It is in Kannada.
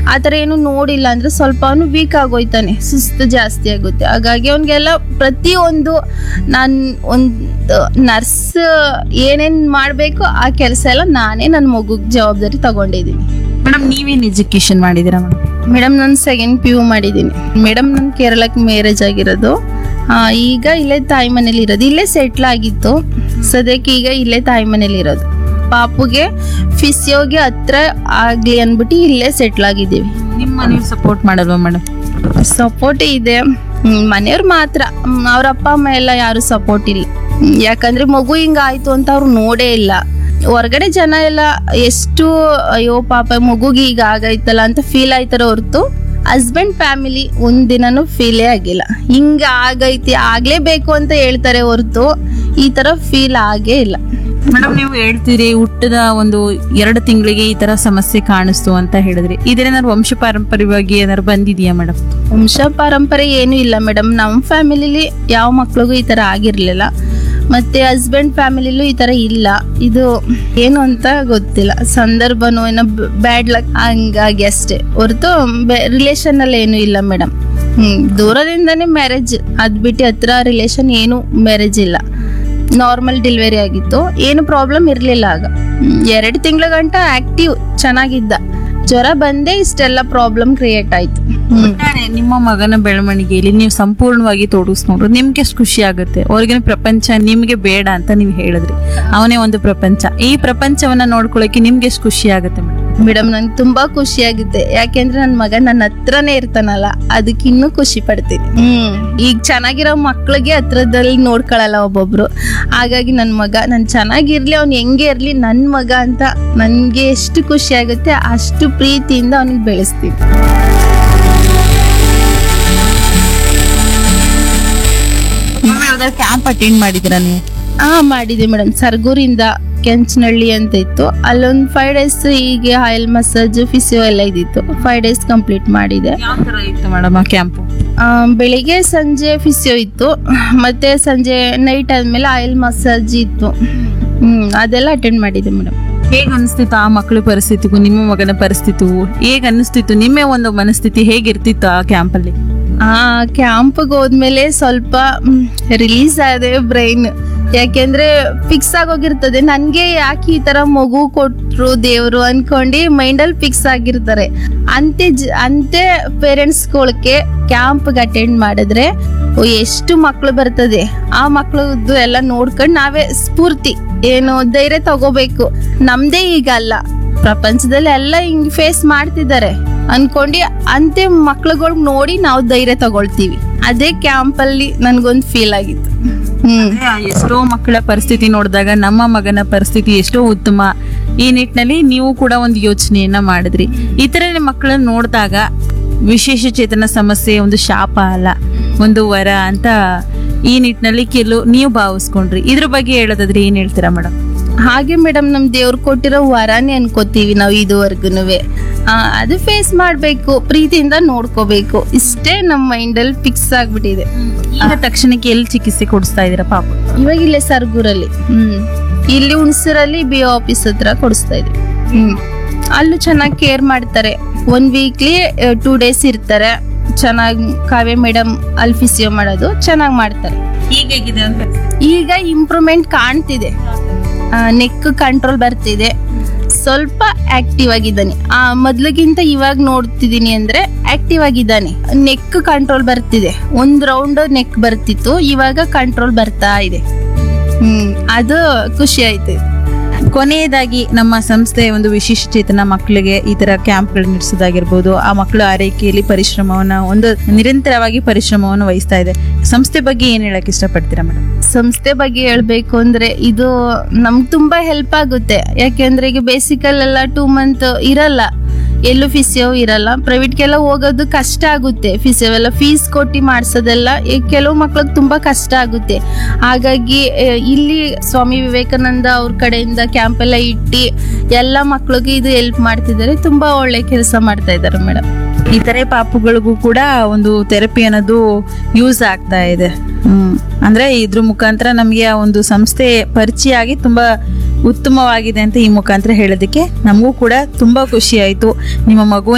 ಆ ಥರ ಏನು ನೋಡಿಲ್ಲ ಅಂದ್ರೆ ಸ್ವಲ್ಪ ಅವನು ವೀಕ್ ಆಗೋಯ್ತಾನೆ ಸುಸ್ತು ಜಾಸ್ತಿ ಆಗುತ್ತೆ ಹಾಗಾಗಿ ಅವನಿಗೆಲ್ಲ ಪ್ರತಿಯೊಂದು ನಾನು ಒಂದು ನರ್ಸ್ ಏನೇನು ಮಾಡಬೇಕು ಆ ಕೆಲಸ ಎಲ್ಲ ನಾನೇ ನನ್ನ ಮಗುಗೆ ಜವಾಬ್ದಾರಿ ತಗೊಂಡಿದ್ದೀನಿ ಮೇಡಮ್ ನೀವೇನ್ ಎಜುಕೇಶನ್ ಮಾಡಿದೀರಾ ಮೇಡಮ್ ಮೇಡಮ್ ನಾನು ಸೆಕೆಂಡ್ ಪಿ ಯು ಮಾಡಿದ್ದೀನಿ ಮೇಡಮ್ ನನ್ನ ಕೇರಳಕ್ಕೆ ಮ್ಯಾರೇಜ್ ಆಗಿರೋದು ಆ, ಈಗ ಇಲ್ಲೇ ತಾಯಿ ಮನೇಲಿ ಇರೋದು ಇಲ್ಲೇ ಸೆಟ್ಲ್ ಆಗಿತ್ತು ಸದ್ಯಕ್ಕೆ ಈಗ ಇಲ್ಲೇ ತಾಯಿ ಮನೇಲಿ ಇರೋದು ಪಾಪುಗೆ ಫಿಸಿಯೋಗೆ ಹತ್ರ ಆಗ್ಲಿ ಅಂದ್ಬಿಟ್ಟು ಇಲ್ಲೇ ಸೆಟ್ಲ್ ಆಗಿದ್ದೀವಿ ನಿಮ್ಮ ಮನೇಲಿ ಸಪೋರ್ಟ್ ಮಾಡಲ್ವಾ ಮೇಡಮ್ ಸಪೋರ್ಟ್ ಇದೆ ಹ್ಮ್, ಮನೆಯವ್ರು ಮಾತ್ರ ಹ್ಮ್, ಅವ್ರ ಅಪ್ಪ ಅಮ್ಮ ಎಲ್ಲ ಯಾರು ಸಪೋರ್ಟ್ ಇಲ್ಲ ಹ್ಮ್, ಯಾಕಂದ್ರೆ ಮಗು ಹಿಂಗಾಯ್ತು ಅಂತ ಅವ್ರು ನೋಡೇ ಇಲ್ಲ ಹೊರಗಡೆ ಜನ ಎಲ್ಲ ಎಷ್ಟು ಅಯ್ಯೋ ಪಾಪ ಮಗುಗೆ ಈಗ ಆಗೈತಲ್ಲ ಅಂತ ಫೀಲ್ ಆಯ್ತಾರ ಹೊರ್ತು ಹಸ್ಬೆಂಡ್ ಫ್ಯಾಮಿಲಿ ಒಂದಿನನೂ ಫೀಲೇ ಆಗಿಲ್ಲ ಹಿಂಗ ಆಗೈತಿ ಆಗ್ಲೇಬೇಕು ಅಂತ ಹೇಳ್ತಾರೆ ಹೊರ್ತು ಈ ತರ ಫೀಲ್ ಆಗೇ ಇಲ್ಲ ಮೇಡಮ್ ನೀವು ಹೇಳ್ತೀರಿ ಹುಟ್ಟದ ಒಂದು ಎರಡು ತಿಂಗಳಿಗೆ ಈ ತರ ಸಮಸ್ಯೆ ಕಾಣಿಸ್ತು ಅಂತ ಹೇಳಿದ್ರಿ ಇದೇನಾದ್ರು ವಂಶ ಪಾರಂಪರ್ಯವಾಗಿ ಏನಾದ್ರು ಬಂದಿದೆಯಾ ಮೇಡಮ್ ವಂಶ ಪಾರಂಪರೆ ಏನೂ ಇಲ್ಲ ಮೇಡಮ್ ನಮ್ಮ ಫ್ಯಾಮಿಲಿಲಿ ಯಾವ ಮಕ್ಳಿಗೂ ಈ ಥರ ಆಗಿರಲಿಲ್ಲ ಮತ್ತೆ ಹಸ್ಬೆಂಡ್ ಫ್ಯಾಮಿಲಿಲೂ ಈ ಥರ ಇಲ್ಲ ಇದು ಏನು ಅಂತ ಗೊತ್ತಿಲ್ಲ ಸಂದರ್ಭನೋ ಏನೋ ಬ್ಯಾಡ್ ಲಕ್ ಹಂಗಾಗಿ ಅಷ್ಟೇ ಹೊರತು ರಿಲೇಷನ್ ಅಲ್ಲಿ ಏನೂ ಇಲ್ಲ ಮೇಡಮ್ ಹ್ಮ್ ದೂರದಿಂದನೇ ಮ್ಯಾರೇಜ್ ಅದ್ ಬಿಟ್ಟು ಹತ್ರ ರಿಲೇಷನ್ ಏನು ಮ್ಯಾರೇಜ್ ಇಲ್ಲ ನಾರ್ಮಲ್ ಡೆಲಿವರಿ ಆಗಿತ್ತು ಏನು ಪ್ರಾಬ್ಲಮ್ ಇರಲಿಲ್ಲ ಆಗ ಎರಡು ತಿಂಗಳ ಗಂಟ ಆಕ್ಟಿವ್ ಚೆನ್ನಾಗಿದ್ದ ಜ್ವರ ಬಂದೇ ಇಷ್ಟೆಲ್ಲ ಪ್ರಾಬ್ಲಮ್ ಕ್ರಿಯೇಟ್ ಆಯ್ತು ಹ್ಮ್ ಒಟ್ಟಾರೆ ನಿಮ್ಮ ಮಗನ ಬೆಳವಣಿಗೆಯಲ್ಲಿ ನೀವು ಸಂಪೂರ್ಣವಾಗಿ ತೊಡಗಿಸ್ಕೊಂಡ್ರು ನಿಮ್ಗೆ ಎಷ್ಟು ಖುಷಿ ಆಗುತ್ತೆ ಹೊರಗಿನ ಪ್ರಪಂಚ ನಿಮ್ಗೆ ಬೇಡ ಅಂತ ನೀವು ಹೇಳಿದ್ರಿ ಅವನೇ ಒಂದು ಪ್ರಪಂಚ ಈ ಪ್ರಪಂಚವನ್ನ ನೋಡ್ಕೊಳಕ್ಕೆ ನಿಮ್ಗೆ ಎಷ್ಟು ಖುಷಿ ಆಗುತ್ತೆ ಮೇಡಮ್ ಮೇಡಮ್ ನನ್ಗೆ ತುಂಬಾ ಖುಷಿ ಆಗುತ್ತೆ ಯಾಕೆಂದ್ರೆ ನನ್ನ ಮಗ ನನ್ನ ಹತ್ರನೇ ಇರ್ತಾನಲ್ಲ ಅದಕ್ಕೆ ಇನ್ನೂ ಖುಷಿ ಪಡ್ತೀನಿ ಹ್ಮ್ ಈಗ ಚೆನ್ನಾಗಿರೋ ಮಕ್ಳಿಗೆ ಹತ್ರದಲ್ಲಿ ನೋಡ್ಕೊಳಲ್ಲ ಒಬ್ಬೊಬ್ರು ಹಾಗಾಗಿ ನನ್ನ ಮಗ ನಾನು ಚೆನ್ನಾಗಿರ್ಲಿ ಅವ್ನು ಹೆಂಗೆ ಇರ್ಲಿ ನನ್ನ ಮಗ ಅಂತ ನನ್ಗೆ ಎಷ್ಟು ಖುಷಿ ಆಗುತ್ತೆ ಅಷ್ಟು ಪ್ರೀತಿಯಿಂದ ಅವನಿಗೆ ಬೆಳೆಸ್ತೀನಿ ಕ್ಯಾಂಪ್ ಅಟೆಂಡ್ ಮಾಡಿದಿರಾ ನೀವು ಹಾ ಮಾಡಿದೆ ಮೇಡಮ್ ಸರ್ಗೂರಿಂದ ಕೆಂಚನಹಳ್ಳಿ ಅಂತ ಇತ್ತು ಅಲ್ಲೊಂದು ಫೈವ್ ಡೇಸ್ ಹೀಗೆ ಆಯಿಲ್ ಮಸಾಜ್ ಫಿಸಿಯೋ ಎಲ್ಲ ಇದ್ದಿತ್ತು ಫೈವ್ ಡೇಸ್ ಕಂಪ್ಲೀಟ್ ಮಾಡಿದೆ ಯಾವ ತರ ಇತ್ತು ಮೇಡಮ್ ಆ ಕ್ಯಾಂಪು ಆ, ಬೆಳಿಗ್ಗೆ ಸಂಜೆ ಫಿಸಿಯೋ ಇತ್ತು ಮತ್ತೆ ಸಂಜೆ ನೈಟ್ ಆದ್ಮೇಲೆ ಆಯಿಲ್ ಮಸಾಜ್ ಇತ್ತು ಹ್ಮ್ ಅದೆಲ್ಲ ಅಟೆಂಡ್ ಮಾಡಿದೆ ಮೇಡಮ್ ಹೇಗ್ ಅನಿಸ್ತಿತ್ತು ಆ ಮಕ್ಕಳ ಪರಿಸ್ಥಿತಿಗೂ ನಿಮ್ಮ ಮಗನ ಪರಿಸ್ಥಿತಿಗೂ ಹೇಗ್ ಅನಿಸ್ತಿತ್ತು ನಿಮ್ಮ ಒಂದು ಮನಸ್ಥಿತಿ ಹೇಗಿರ್ತಿತ್ತು ಆ ಕ್ಯಾಂಪಲ್ಲಿ ಆ ಕ್ಯಾಂಪ್ಗೆ ಹೋದ್ಮೇಲೆ ಸ್ವಲ್ಪ ರಿಲೀಸ್ ಆದೆ ಬ್ರೈನ್ ಯಾಕೆಂದ್ರೆ ಫಿಕ್ಸ್ ಆಗೋಗಿರ್ತದೆ ನನ್ಗೆ ಯಾಕೆ ಈ ತರ ಮಗು ಕೊಟ್ರು ದೇವ್ರು ಅನ್ಕೊಂಡು ಮೈಂಡಲ್ಲಿ ಫಿಕ್ಸ್ ಆಗಿರ್ತಾರೆ ಅಂತೆ ಜ- ಅಂತೆ ಪೇರೆಂಟ್ಸ್ಗಳಿಗೆ ಕ್ಯಾಂಪ್ಗೆ ಅಟೆಂಡ್ ಮಾಡಿದ್ರೆ ಓ, ಎಷ್ಟು ಮಕ್ಳು ಬರ್ತದೆ ಆ ಮಕ್ಳದ್ದು ಎಲ್ಲ ನೋಡ್ಕೊಂಡು ನಾವೇ ಸ್ಫೂರ್ತಿ ಏನು ಧೈರ್ಯ ತಗೋಬೇಕು ನಮ್ದೇ ಈಗ ಅಲ್ಲ ಪ್ರಪಂಚದಲ್ಲಿ ಎಲ್ಲ ಹಿಂಗ್ ಫೇಸ್ ಮಾಡ್ತಿದ್ದಾರೆ ಅನ್ಕೊಂಡು ಅಂತೆ ಮಕ್ಳುಗಳ್ ನೋಡಿ ನಾವು ಧೈರ್ಯ ತಗೊಳ್ತೀವಿ ಅದೇ ಕ್ಯಾಂಪ್ ಅಲ್ಲಿ ನನ್ಗೊಂದ್ ಫೀಲ್ ಆಗಿತ್ತು ಹ್ಮ್ ಅದೇ ಎಷ್ಟೋ ಮಕ್ಕಳ ಪರಿಸ್ಥಿತಿ ನೋಡಿದಾಗ ನಮ್ಮ ಮಗನ ಪರಿಸ್ಥಿತಿ ಎಷ್ಟೋ ಉತ್ತಮ ಈ ನಿಟ್ಟಿನಲ್ಲಿ ನೀವು ಕೂಡ ಒಂದು ಯೋಚನೆಯನ್ನ ಮಾಡಿದ್ರಿ ಈ ತರ ಮಕ್ಕಳನ್ನ ನೋಡಿದಾಗ ವಿಶೇಷ ಚೇತನ ಸಮಸ್ಯೆ ಒಂದು ಶಾಪ ಅಲ್ಲ ಒಂದು ವರ ಅಂತ ಈ ನಿಟ್ಟಿನಲ್ಲಿ ಕೆಲವು ನೀವು ಭಾವಿಸ್ಕೊಂಡ್ರಿ ಇದ್ರ ಬಗ್ಗೆ ಹೇಳೋದಾದ್ರೆ ಏನ್ ಹೇಳ್ತೀರಾ ಮೇಡಮ್ ಹಾಗೆ ಮೇಡಮ್ ನಮ್ ದೇವ್ರು ಕೊಟ್ಟಿರೋ ವರನೇ ಅನ್ಕೋತೀವಿ ನಾವು ಇದುವರೆಗುನುವೆ ಅದು ಫೇಸ್ ಮಾಡ್ಬೇಕು ಪ್ರೀತಿಯಿಂದ ನೋಡ್ಕೋಬೇಕು ಇಷ್ಟೇ ನಮ್ಮ ಮೈಂಡಲ್ಲಿ ಫಿಕ್ಸ್ ಆಗ್ಬಿಟ್ಟಿದೆ ಈಗ ತಕ್ಷಣಕ್ಕೆ ಎಲ್ಲಿ ಚಿಕಿತ್ಸೆ ಕೊಡಿಸ್ತಾ ಇದೀರಾ ಪಾಪ ಇವಾಗ ಇಲ್ಲೇ ಸರ್ಗೂರಲ್ಲಿ ಹ್ಮ್ ಇಲ್ಲಿ ಹುಣಸೂರಲ್ಲಿ ಬಿ ಆಫೀಸ್ ಹತ್ರ ಕೊಡಿಸ್ತಾ ಇದೀವಿ ಹ್ಮ್ ಅಲ್ಲೂ ಚೆನ್ನಾಗಿ ಕೇರ್ ಮಾಡ್ತಾರೆ ಒನ್ ವೀಕ್ಲಿ ಟೂ ಡೇಸ್ ಇರ್ತಾರೆ ಚೆನ್ನಾಗಿ ಕಾವ್ಯ ಮೇಡಮ್ ಅಲ್ಲಿ ಫಿಸಿಯೋ ಮಾಡೋದು ಚೆನ್ನಾಗಿ ಮಾಡ್ತಾರೆ ಈಗ ಹೇಗಿದೆ ಅಂತ ಈಗ ಇಂಪ್ರೂವ್ಮೆಂಟ್ ಕಾಣ್ತಿದೆ ನೆಕ್ ಕಂಟ್ರೋಲ್ ಬರ್ತಿದೆ ಸ್ವಲ್ಪ ಆಕ್ಟಿವ್ ಆಗಿದ್ದಾನೆ ಆ ಮೊದ್ಲಿಗಿಂತ ಇವಾಗ ನೋಡ್ತಿದ್ದೀನಿ ಅಂದ್ರೆ ಆಕ್ಟಿವ್ ಆಗಿದ್ದಾನೆ ನೆಕ್ ಕಂಟ್ರೋಲ್ ಬರ್ತಿದೆ ಒಂದ್ ರೌಂಡ್ ನೆಕ್ ಬರ್ತಿತ್ತು ಇವಾಗ ಕಂಟ್ರೋಲ್ ಬರ್ತಾ ಇದೆ ಹ್ಮ್ ಅದು ಖುಷಿ ಆಯ್ತು ಕೊನೆಯದಾಗಿ ನಮ್ಮ ಸಂಸ್ಥೆ ಒಂದು ವಿಶೇಷ ಚೇತನ ಮಕ್ಕಳಿಗೆ ಈ ತರ ಕ್ಯಾಂಪ್ಗಳು ನಡೆಸೋದಾಗಿರ್ಬೋದು ಆ ಮಕ್ಕಳ ಆರೈಕೆಯಲ್ಲಿ ಪರಿಶ್ರಮವನ್ನ ಒಂದು ನಿರಂತರವಾಗಿ ಪರಿಶ್ರಮವನ್ನು ವಹಿಸ್ತಾ ಇದೆ ಸಂಸ್ಥೆ ಬಗ್ಗೆ ಏನ್ ಹೇಳಕ್ ಇಷ್ಟಪಡ್ತೀರಾ ಮೇಡಮ್ ಸಂಸ್ಥೆ ಬಗ್ಗೆ ಹೇಳ್ಬೇಕು ಅಂದ್ರೆ ಇದು ನಮ್ಗೆ ತುಂಬಾ ಹೆಲ್ಪ್ ಆಗುತ್ತೆ ಯಾಕೆಂದ್ರೆ ಈಗ ಬೇಸಿಕಲ್ ಎಲ್ಲ ಟೂ ಮಂತ್ ಇರಲ್ಲ ಎಲ್ಲೂ ಫಿಸಿಯೋ ಇರಲ್ಲ ಪ್ರೈವೇಟ್ಗೆಲ್ಲ ಹೋಗೋದು ಕಷ್ಟ ಆಗುತ್ತೆ ಫಿಸಿಯೋ ಎಲ್ಲ ಫೀಸ್ ಕೊಟ್ಟು ಮಾಡಿಸೋದೆಲ್ಲ ಈ ಕೆಲವು ಮಕ್ಳಿಗೆ ತುಂಬಾ ಕಷ್ಟ ಆಗುತ್ತೆ ಹಾಗಾಗಿ ಆ, ಇಲ್ಲಿ ಸ್ವಾಮಿ ವಿವೇಕಾನಂದ ಅವ್ರ ಕಡೆಯಿಂದ ಕ್ಯಾಂಪ್ ಎಲ್ಲ ಇಟ್ಟು ಎಲ್ಲ ಮಕ್ಳಿಗೆ ಇದು ಹೆಲ್ಪ್ ಮಾಡ್ತಿದ್ದಾರೆ ತುಂಬಾ ಒಳ್ಳೆ ಕೆಲಸ ಮಾಡ್ತಾ ಇದ್ದಾರೆ ಮೇಡಮ್ ಇತರೆ ಪಾಪುಗಳಿಗೂ ಕೂಡ ಒಂದು ಥೆರಪಿ ಅನ್ನೋದು ಯೂಸ್ ಆಗ್ತಾ ಇದೆ ಹ್ಮ್ ಅಂದ್ರೆ ಇದ್ರ ಮುಖಾಂತರ ನಮಗೆ ಆ ಒಂದು ಸಂಸ್ಥೆ ಪರಿಚಯ ಆಗಿ ತುಂಬಾ ಉತ್ತಮವಾಗಿದೆ ಅಂತ ಈ ಮುಖಾಂತರ ಹೇಳೋದಕ್ಕೆ ನಮಗೂ ಕೂಡ ತುಂಬಾ ಖುಷಿ ಆಯ್ತು ನಿಮ್ಮ ಮಗು